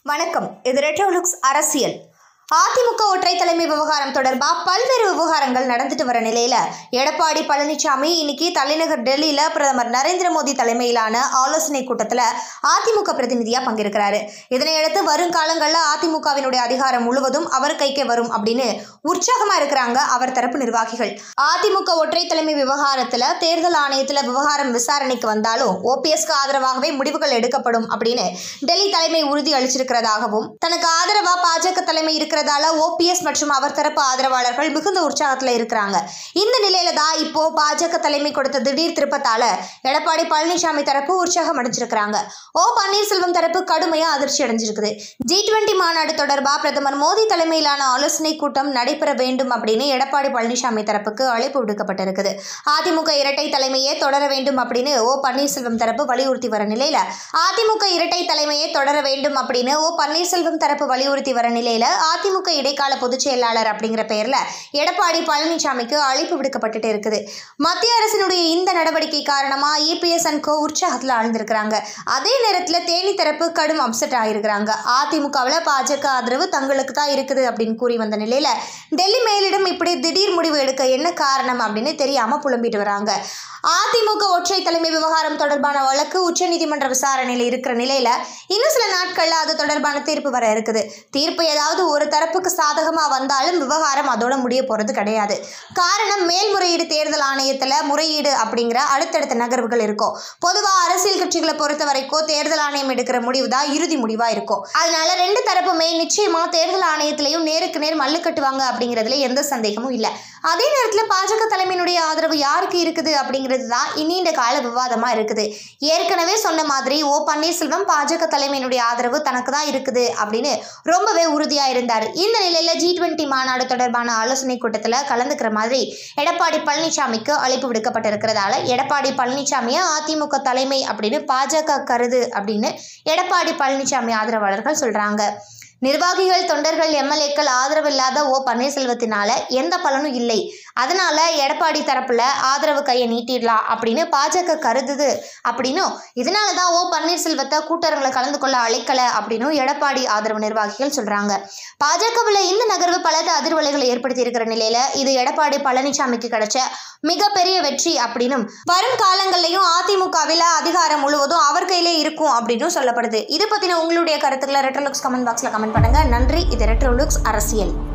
வணக்கம் இது ரெட்ரோலுக்ஸ் அரசியல் அதிமுக ஒற்றை தலைமை விவகாரம் தொடர்பா பல்வேறு விவகாரங்கள் நடந்துட்டு வர நிலையில எடப்பாடி பழனிசாமி இன்னைக்கு தலைநகர் டெல்லியில பிரதமர் நரேந்திர மோடி தலைமையிலான ஆலோசனை கூட்டத்துல அதிமுக பிரதிநிதியா பங்கேற்கிறாரு இதனையடுத்து வருங்காலங்கள்ல அதிமுகவினுடைய அதிகாரம் முழுவதும் அவர் கைக்கே வரும் அப்படின்னு உற்சாகமா இருக்கிறாங்க அவர் தரப்பு நிர்வாகிகள் அதிமுக ஒற்றை தலைமை விவகாரத்துல தேர்தல் ஆணையத்துல விவகாரம் விசாரணைக்கு வந்தாலும் ஓபிஎஸ்க்கு ஆதரவாகவே முடிவுகள் எடுக்கப்படும் அப்படின்னு டெல்லி தலைமை உறுதி அளிச்சிருக்கிறதாகவும் தனக்கு ஆதரவா பாஜக தலைமை இருக்கிறதால ஓபிஎஸ் மற்றும் அவர் தரப்பு ஆதரவாளர்கள் மிகுந்த உற்சாகத்துல இருக்கிறாங்க இந்த நிலையில தான் இப்போ பாஜக தலைமை கொடுத்த திடீர் திருப்பத்தால எடப்பாடி பழனிசாமி தரப்பு உற்சாகம் அடைஞ்சிருக்கிறாங்க ஓ பன்னீர்செல்வம் தரப்பு கடுமையா அதிர்ச்சி அடைஞ்சிருக்குது ஜி டுவெண்ட்டி மாநாடு தொடர்பா பிரதமர் மோடி தலைமையிலான ஆலோசனை கூட்டம் நடைபெற வேண்டும் அப்படின்னு எடப்பாடி பழனிசாமி தரப்புக்கு அழைப்பு விடுக்கப்பட்டிருக்குது அதிமுக இரட்டை தலைமையே தொடர வேண்டும் அப்படின்னு ஓ பன்னீர்செல்வம் தரப்பு வலியுறுத்தி வர நிலையில அதிமுக இரட்டை தலைமையே தொடர வேண்டும் அப்படின்னு ஓ பன்னீர்செல்வம் தரப்பு வலியுறுத்தி வர நிலையில அதிமுக இடைக்கால பொதுச் செயலாளர் அப்படிங்கிற பெயர்ல எடப்பாடி பழனிசாமிக்கு அழைப்பு விடுக்கப்பட்டுட்டு இருக்குது மத்திய அரசினுடைய இந்த நடவடிக்கை காரணமா இபிஎஸ் அண்ட் கோ உற்சாகத்தில் ஆழ்ந்திருக்கிறாங்க அதே நேரத்தில் தேனி தரப்பு கடும் அப்செட் ஆகிருக்கிறாங்க அதிமுகவில் பாஜக ஆதரவு தங்களுக்கு தான் இருக்குது அப்படின்னு கூறி வந்த நிலையில டெல்லி மேலிடம் இப்படி திடீர் முடிவு எடுக்க என்ன காரணம் அப்படின்னு தெரியாம புலம்பிட்டு வராங்க அதிமுக ஒற்றை தலைமை விவகாரம் தொடர்பான வழக்கு உச்சநீதிமன்ற விசாரணையில் இருக்கிற நிலையில இன்னும் சில நாட்கள்ல அது தொடர்பான தீர்ப்பு வர இருக்குது தீர்ப்பு ஏதாவது ஒரு தரப்புக்கு சாதகமா வந்தாலும் விவகாரம் அதோட முடிய போறது கிடையாது காரணம் மேல்முறையீடு தேர்தல் ஆணையத்துல முறையீடு அப்படிங்கிற அடுத்தடுத்த நகர்வுகள் இருக்கும் பொதுவா அரசியல் கட்சிகளை பொறுத்த வரைக்கும் தேர்தல் ஆணையம் எடுக்கிற முடிவு தான் இறுதி முடிவா இருக்கும் அதனால ரெண்டு தரப்புமே நிச்சயமா தேர்தல் ஆணையத்திலையும் நேருக்கு நேர் மல்லு கட்டுவாங்க அப்படிங்கிறதுல எந்த சந்தேகமும் இல்லை அதே நேரத்தில் பாஜக தலைமையினுடைய ஆதரவு யாருக்கு இருக்குது அப்படிங்கிறது தான் நீண்ட கால விவாதமாக இருக்குது ஏற்கனவே சொன்ன மாதிரி ஓ பன்னீர்செல்வம் பாஜக தலைமையினுடைய ஆதரவு தனக்கு தான் இருக்குது அப்படின்னு ரொம்பவே உறுதியாக இருந்தார் இந்த நிலையில் ஜி டுவெண்ட்டி மாநாடு தொடர்பான ஆலோசனை கூட்டத்தில் கலந்துக்கிற மாதிரி எடப்பாடி பழனிசாமிக்கு அழைப்பு விடுக்கப்பட்டிருக்கிறதால எடப்பாடி பழனிசாமியை அதிமுக தலைமை அப்படின்னு பாஜக கருது அப்படின்னு எடப்பாடி பழனிசாமி ஆதரவாளர்கள் சொல்கிறாங்க நிர்வாகிகள் தொண்டர்கள் எம்எல்ஏக்கள் ஆதரவில்லாத ஓ பன்னீர்செல்வத்தினால எந்த பலனும் இல்லை அதனால எடப்பாடி தரப்புல ஆதரவு கையை நீட்டிடலாம் அப்படின்னு பாஜக கருதுது அப்படின்னும் இதனால தான் ஓ பன்னீர்செல்வத்தை கூட்டரங்களை கலந்து கொள்ள அழைக்கல அப்படின்னும் எடப்பாடி ஆதரவு நிர்வாகிகள் சொல்றாங்க பாஜகவில் இந்த நகர்வு பல அதிர்வலைகளை ஏற்படுத்தி இருக்கிற நிலையில இது எடப்பாடி பழனிசாமிக்கு கிடைச்ச மிகப்பெரிய வெற்றி அப்படின்னும் வரும் காலங்கள்லையும் அதிமுகவில் அதிகாரம் முழுவதும் அவர் கையிலே இருக்கும் அப்படின்னும் சொல்லப்படுது இது பத்தின உங்களுடைய கருத்துக்களை ரெட்ரோலுக்ஸ் கமெண்ட் பாக்ஸ்ல கமெண்ட் பண்ணுங்க நன்றி இது ரெட்ரோலுக்ஸ் அரசியல்